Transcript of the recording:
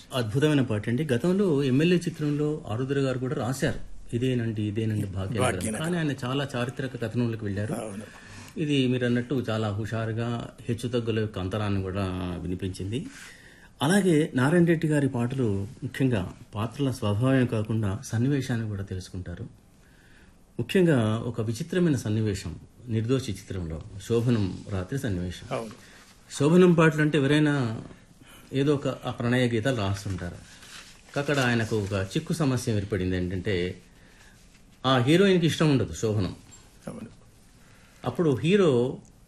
అద్భుతమైన పాట అండి గతంలో ఎమ్మెల్యే చిత్రంలో ఆరుద్ర గారు కూడా రాశారు ఇదేనండి ఇదేనండి భాగ్యనగరం కానీ ఆయన చాలా చారిత్రక కథనంలోకి వెళ్ళారు అవును ఇది మీరు అన్నట్టు చాలా హుషారుగా హెచ్చుతగ్గుల యొక్క అంతరాన్ని కూడా వినిపించింది అలాగే నారాయణ రెడ్డి గారి పాటలు ముఖ్యంగా పాత్రల స్వభావం కాకుండా సన్నివేశాన్ని కూడా తెలుసుకుంటారు ముఖ్యంగా ఒక విచిత్రమైన సన్నివేశం నిర్దోషి చిత్రంలో శోభనం రాత్రి సన్నివేశం అవును శోభనం పాటలు అంటే ఎవరైనా ఏదో ఒక ఆ ప్రణయ గీతాలు రాస్తుంటారు అక్కడ ఆయనకు ఒక చిక్కు సమస్య ఏర్పడింది ఏంటంటే ఆ హీరోయిన్కి ఇష్టం ఉండదు శోభనం అవును అప్పుడు హీరో